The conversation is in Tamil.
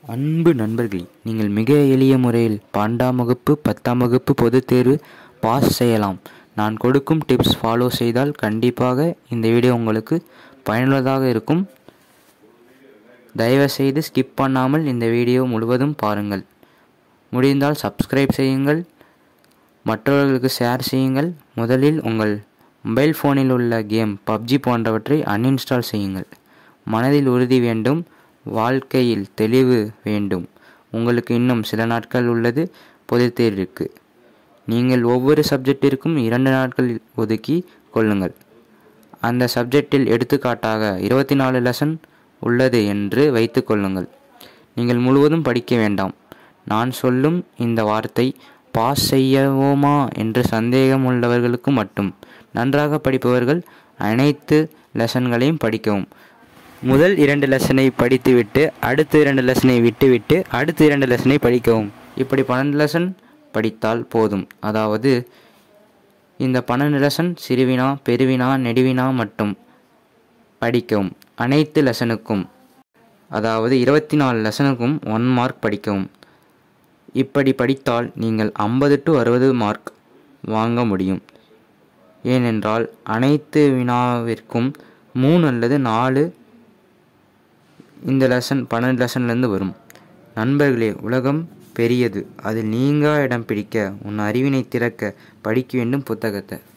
அன்பு நண்பர்களே நீங்கள் மிக எளிய முறையில் பன்னெண்டாம் வகுப்பு பத்தாம் வகுப்பு பொதுத் தேர்வு பாஸ் செய்யலாம் நான் கொடுக்கும் டிப்ஸ் ஃபாலோ செய்தால் கண்டிப்பாக இந்த வீடியோ உங்களுக்கு பயனுள்ளதாக இருக்கும் தயவுசெய்து ஸ்கிப் பண்ணாமல் இந்த வீடியோ முழுவதும் பாருங்கள் முடிந்தால் சப்ஸ்கிரைப் செய்யுங்கள் மற்றவர்களுக்கு ஷேர் செய்யுங்கள் முதலில் உங்கள் மொபைல் ஃபோனில் உள்ள கேம் பப்ஜி போன்றவற்றை அன்இன்ஸ்டால் செய்யுங்கள் மனதில் உறுதி வேண்டும் வாழ்க்கையில் தெளிவு வேண்டும் உங்களுக்கு இன்னும் சில நாட்கள் உள்ளது பொதுத் தேர்விற்கு நீங்கள் ஒவ்வொரு சப்ஜெக்டிற்கும் இரண்டு நாட்கள் ஒதுக்கி கொள்ளுங்கள் அந்த சப்ஜெக்டில் எடுத்துக்காட்டாக இருபத்தி நாலு லெசன் உள்ளது என்று வைத்துக் கொள்ளுங்கள் நீங்கள் முழுவதும் படிக்க வேண்டாம் நான் சொல்லும் இந்த வார்த்தை பாஸ் செய்யவோமா என்று சந்தேகம் உள்ளவர்களுக்கு மட்டும் நன்றாக படிப்பவர்கள் அனைத்து லெசன்களையும் படிக்கவும் முதல் இரண்டு லெசனை படித்துவிட்டு அடுத்த இரண்டு லெசனை விட்டுவிட்டு அடுத்த இரண்டு லெசனை படிக்கவும் இப்படி பன்னெண்டு லெசன் படித்தால் போதும் அதாவது இந்த பன்னெண்டு லெசன் சிறுவினா பெருவினா நெடுவினா மட்டும் படிக்கவும் அனைத்து லெசனுக்கும் அதாவது இருபத்தி நாலு லெசனுக்கும் ஒன் மார்க் படிக்கவும் இப்படி படித்தால் நீங்கள் ஐம்பது டு அறுபது மார்க் வாங்க முடியும் ஏனென்றால் அனைத்து வினாவிற்கும் மூணு அல்லது நாலு இந்த லெசன் பன்னெண்டு லெசன்லேருந்து வரும் நண்பர்களே உலகம் பெரியது அதில் நீங்கா இடம் பிடிக்க உன் அறிவினை திறக்க படிக்க வேண்டும் புத்தகத்தை